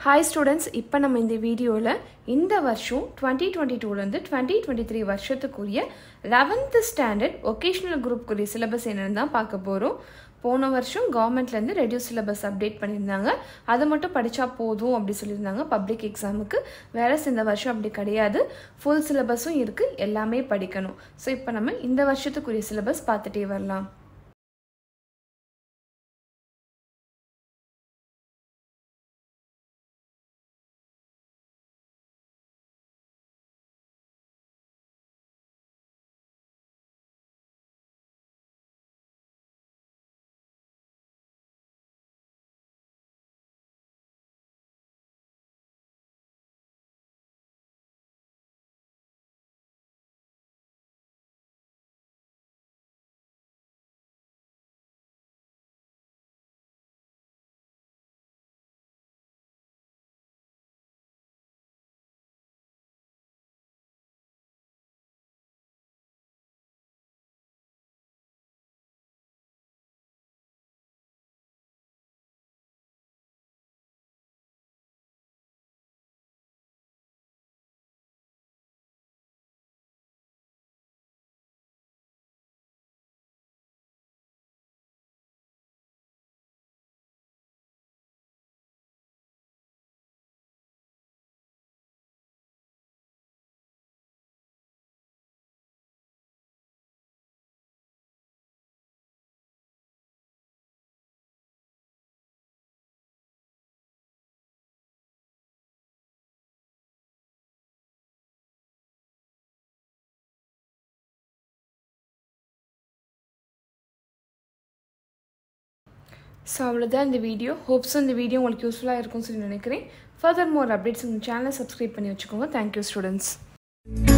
hi students இப்போ நம்ம இந்த வீடியோவில் இந்த வருஷம் டுவெண்ட்டி டுவெண்ட்டி டூலேருந்து டுவெண்ட்டி டுவெண்ட்டி த்ரீ வருஷத்துக்குரிய லெவன்த்து ஸ்டாண்டர்ட் ஒகேஷ்னல் குரூப்க்குரிய சிலபஸ் என்னென்னு தான் பார்க்க போகிறோம் போன வருஷம் கவர்மெண்ட்லேருந்து ரெடியூஸ் சிலபஸ் அப்டேட் பண்ணியிருந்தாங்க அதை மட்டும் படித்தா போதும் அப்படி சொல்லியிருந்தாங்க பப்ளிக் எக்ஸாமுக்கு வேற இந்த வருஷம் அப்படி கிடையாது ஃபுல் சிலபஸும் இருக்குது எல்லாமே படிக்கணும் ஸோ இப்போ நம்ம இந்த வருஷத்துக்குரிய சிலபஸ் பார்த்துட்டே வரலாம் ஸோ அவ்வளோதான் இந்த வீடியோ ஹோப்ஸும் இந்த வீடியோ உங்களுக்கு யூஸ்ஃபுல்லாக இருக்கும்னு சொல்லி நினைக்கிறேன் ஃபர்தர் மோர் அப்டேட்ஸ் உங்கள் சேனலை சப்ஸ்கிரைப் பண்ணி வச்சுக்கோங்க தேங்க்யூ ஸ்டூடெண்ட்ஸ்